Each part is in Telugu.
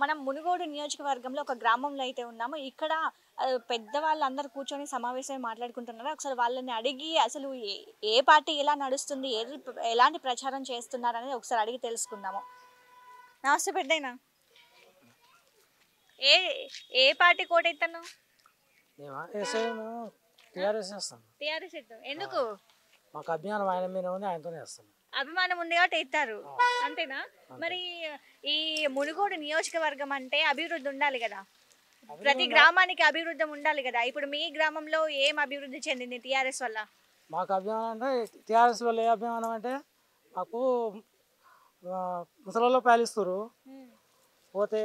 మనం మునుగోడు నియోజకవర్గంలో ఒక గ్రామంలో అయితే ఉన్నాము ఇక్కడ ఆ, పెద్దవాళ్ళందరూ కూర్చొని సమావేశం మాట్లాడుకుంటున్నారు ఒకసారి వాళ్ళని అడిగి అసలు ఏ- ఏ పార్టీ ఎలా నడుస్తుంది ఏది ఎలాంటి ప్రచారం చేస్తున్నారు అనేది ఒకసారి అడిగి తెలుసుకుందాము నమస్తే పెద్దయినా ఏ ఏ పార్టీ కోట ఎత్తాను మేమా వేసే మేము టీఆర్ఎస్ వేస్తాం టీఆర్ఎస్ ఎందుకు మాకు అభిమానం ఆయన మీద ఉంది ఆయనతోనే వేస్తాం అభిమానం ఉంది కాబట్టి ఎత్తారు అంతేనా మరి ఈ మునుగోడు నియోజకవర్గం అంటే అభివృద్ధి ఉండాలి కదా ప్రతి గ్రామానికి అభివృద్ధి ఉండాలి కదా ఇప్పుడు మీ గ్రామంలో ఏం అభివృద్ధి చెందింది టిఆర్ఎస్ వల్ల మాకు అభిమానం అంటే టీఆర్ఎస్ వల్ల ఏ అభిమానం అంటే మాకు ఆ, ముసలలో పాలిస్తారు పోతే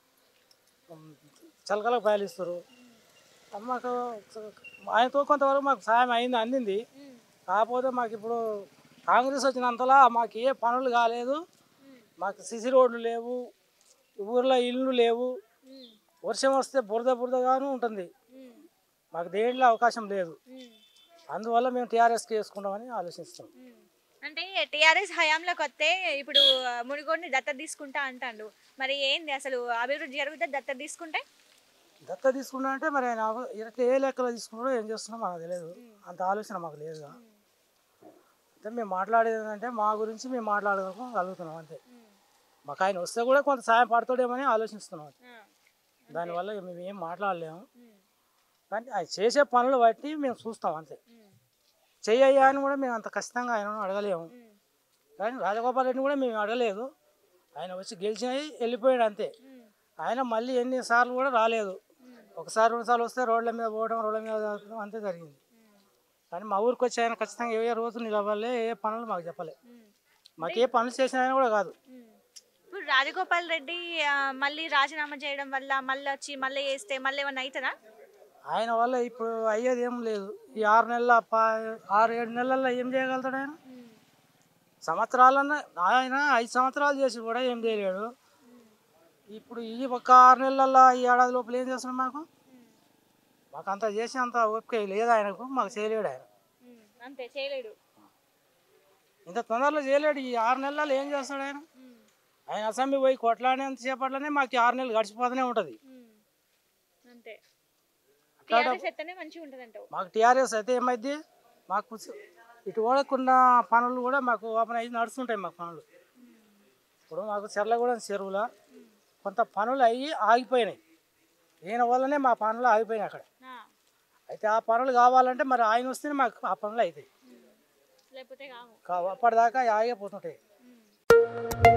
ఉమ్, చలకలకు పాలిస్తారు మాకు ఆయనతో కొంతవరకు మాకు సాయం అయింది అందింది కాకపోతే మాకు ఇప్పుడు కాంగ్రెస్ వచ్చినంతలా మాకు ఏ పనులు కాలేదు మాకు సిసి రోడ్లు లేవు ఊర్లో ఇల్లు లేవు వర్షం వస్తే బురద బురదగాను ఉంటుంది మాకు దేంట్లో అవకాశం లేదు అందువల్ల మేము టీఆర్ఎస్కి వేసుకుంటామని ఆలోచిస్తాం అంటే టిఆర్ఎస్ హయాంలోకి వస్తే ఇప్పుడు మునుగోడుని దత్త తీసుకుంటా అంటాడు మరి ఏంది అసలు అభివృద్ధి జరుగుతుంది దత్త తీసుకుంటే దత్త తీసుకున్నా అంటే మరి ఆయన అవ- ఇట్లా ఏ లెక్కలో తీసుకున్నాడో ఏం చేస్తున్నాడో మాకు తెలియదు అంత ఆలోచన మాకు లేదుగా అంటే మేము మాట్లాడేది ఏంటంటే మా గురించి మేము మాట్లాడగలుగుతున్నాం అంతే మాకు ఆయన వస్తే కూడా కొంత సాయం పడతాడేమని ఆలోచిస్తున్నాం దానివల్ల మేము ఏం మాట్లాడలేము కానీ ఆయన చేసే పనులు బట్టి మేము చూస్తాం అంతే చెయ్యయ్యా అని కూడా మేము అంత ఖచ్చితంగా ఆయన అడగలేము కానీ రాజగోపాల్ రెడ్డిని కూడా మేము అడగలేదు ఆయన వచ్చి గెలిచినవి వెళ్ళిపోయాడు అంతే ఆయన మళ్ళీ ఎన్నిసార్లు కూడా రాలేదు ఒకసారి రెండుసార్లు వస్తే రోడ్ల మీద పోవడం రోడ్ల మీద తిరగడం అంతే జరిగింది కానీ మా ఊరికి వచ్చి ఆయన ఖచ్చితంగా ఏ రోజు నిలబడలే ఏ పనులు మాకు చెప్పలే మాకు ఏ పనులు చేసిన ఆయన కూడా కాదు ఇప్పుడు రాజగోపాల్ రెడ్డి ఆ, మళ్ళీ రాజీనామా చేయడం వల్ల మళ్ళీ వచ్చి మళ్ళీ వేస్తే మళ్ళీ ఏమన్నా అవుతుందా ఆయన వల్ల ఇప్పుడు అయ్యేది ఏం లేదు ఈ ఆరు నెలల పా- ఆరు ఏడు నెలల్లో ఏం చేయగలుగుతాడు ఆయన సంవత్సరాలన్నా ఆయన ఐదు సంవత్సరాలు చేసి కూడా ఏం చేయలేడు ఇప్పుడు ఈ ఒక్క ఆరు నెలల్లో ఈ ఏడాది లోపల ఏం చేస్తున్నాడు మాకు మాకు అంత చేసి అంత ఓపిక లేదు ఆయనకు మాకు చేయలేడు ఆయన అంతే చేయలేడు ఇంత తొందరలో చేయలేడు ఈ ఆరు నెలల్లో ఏం చేస్తాడు ఆయన ఆయన అసెంబ్లీ పోయి కొట్లాడేంత సేపట్లోనే మాకు ఈ ఆరు నెలలు గడిచిపోతూనే ఉంటుంది అంతే టీఆర్ఎస్ ఎత్తనే మంచిగా ఉంటుంది అంటావు మాకు టీఆర్ఎస్ అయితే ఏమైంది మాకు ఇటు ఓడకున్న పనులు కూడా మాకు ఓపెన్ అయ్యి నడుస్తుంటాయి మాకు పనులు ఇప్పుడు మాకు చెర్లగూడెం చెరువుల కొంత పనులు అయ్యి ఆగిపోయినాయి ఈయన వల్లనే మా పనులు ఆగిపోయినాయి అక్కడ అయితే ఆ పనులు కావాలంటే మరి ఆయన వస్తేనే మాకు ఆ పనులు అవుతాయి లేకపోతే కావు కా- అప్పటిదాకా ఆగిపోతుంటాయి